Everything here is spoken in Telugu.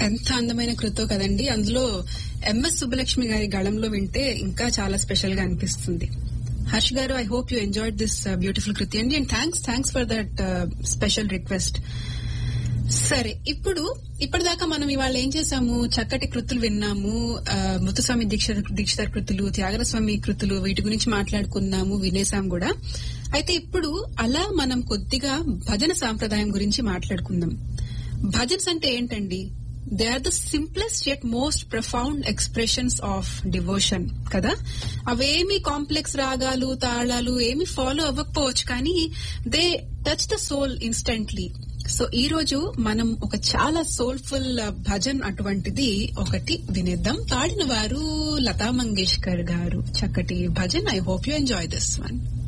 ఎంత అందమైన కృతో కదండి అందులో ఎంఎస్ సుబ్బలక్ష్మి గారి గళంలో వింటే ఇంకా చాలా స్పెషల్ గా అనిపిస్తుంది హర్ష్ గారు I hope you enjoyed this beautiful kriti అండి and thanks thanks for that special request సరే ఇప్పుడు ఇప్పటిదాకా మనం ఇవాళ ఏం చేసాము చక్కటి కృతులు విన్నాము ఆ, ముత్తుస్వామి దీక్ష దీక్షిత కృతులు త్యాగరస్వామి కృతులు వీటి గురించి మాట్లాడుకున్నాము వినేసాం కూడా అయితే ఇప్పుడు అలా మనం కొద్దిగా భజన సాంప్రదాయం గురించి మాట్లాడుకుందాం భజన్స్ అంటే ఏంటండి they are the simplest yet most profound expressions of devotion కదా అవేమి కాంప్లెక్స్ రాగాలు తాళాలు ఏమి ఫాలో అవ్వకపోవచ్చు కానీ they touch the soul instantly so ఈ రోజు మనం ఒక చాలా సోల్ఫుల్ భజన్ అటువంటిది ఒకటి వినేద్దాం పాడిన వారు లతా మంగేష్కర్ గారు చక్కటి bhajan I hope you enjoy this one